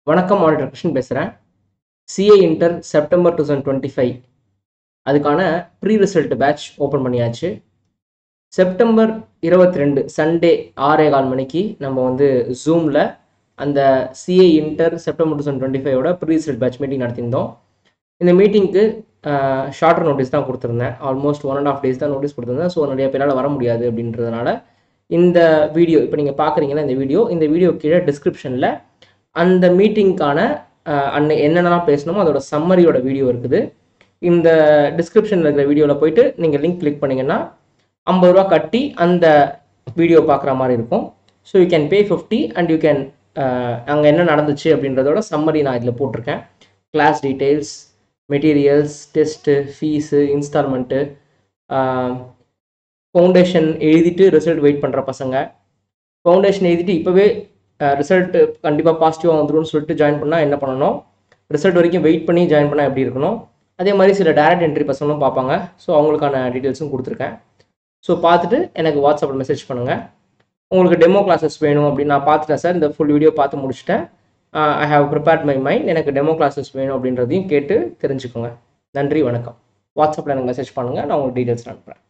வணக்கம் மானிட்டர் கிருஷ்ணன் பேசுகிறேன் CA inter September two thousand twenty five அதுக்கான ப்ரீ ரிசல்ட் பேட்ச் ஓப்பன் பண்ணியாச்சு செப்டம்பர் இருபத்தி ரெண்டு சண்டே ஆறே கால் மணிக்கு நம்ம வந்து ஜூமில் அந்த CA inter September two thousand twenty ஃபைவோட ப்ரீ ரிசல்ட் பேட்ச் மீட்டிங் நடத்தியிருந்தோம் இந்த மீட்டிங்க்கு ஷார்ட்டர் நோட்டீஸ் தான் கொடுத்துருந்தேன் almost one and half days தான் நோட்டீஸ் கொடுத்துருந்தேன் ஸோ நிறைய பேரால் வர முடியாது அப்படின்றதுனால இந்த வீடியோ இப்போ நீங்கள் பார்க்குறீங்கன்னா இந்த வீடியோ இந்த வீடியோ கீழே டிஸ்கிரிப்ஷனில் அந்த மீட்டிங்க்கான அன்னை என்னென்னலாம் பேசணுமோ அதோட சம்மரியோட வீடியோ இருக்குது இந்த டிஸ்கிரிப்ஷனில் இருக்கிற வீடியோவில் போயிட்டு நீங்கள் லிங்க் கிளிக் பண்ணிங்கன்னா ஐம்பது ரூபா கட்டி அந்த வீடியோ பார்க்குற மாதிரி இருக்கும் so you can pay fifty and you can அங்கே என்ன நடந்துச்சு அப்படின்றதோட சம்மரி நான் இதில் போட்டிருக்கேன் class details materials test fees instalment foundation எழுதிட்டு ரிசல்ட் வெயிட் பண்ணுற பசங்க ஃபவுண்டேஷன் எழுதிட்டு இப்போவே ரிசல்ட் கண்டிப்பாக பாசிட்டிவாக வந்துரும்னு சொல்லிட்டு ஜாயின் பண்ணால் என்ன பண்ணணும் ரிசல்ட் வரைக்கும் வெயிட் பண்ணி ஜாயின் பண்ணால் எப்படி இருக்கணும் அதே மாதிரி சில டேரக்ட் என்ட்ரி பசங்களும் பார்ப்பாங்க ஸோ அவங்களுக்கான டீட்டெயில்ஸும் கொடுத்துருக்கேன் ஸோ பார்த்துட்டு எனக்கு வாட்ஸ்அப்பில் மெசேஜ் பண்ணுங்கள் உங்களுக்கு டெமோ கிளாஸஸ் வேணும் அப்படின்னு நான் பார்த்துட்டேன் சார் இந்த ஃபுல் வீடியோ பார்த்து முடிச்சுட்டேன் I have prepared my mind எனக்கு டெமோ கிளாஸஸ் வேணும் அப்படின்றதையும் கேட்டு தெரிஞ்சுக்கோங்க நன்றி வணக்கம் வாட்ஸ்அப்பில் எனக்கு மெசேஜ் பண்ணுங்கள் நான் உங்களுக்கு டீட்டெயில்ஸ் அனுப்புகிறேன்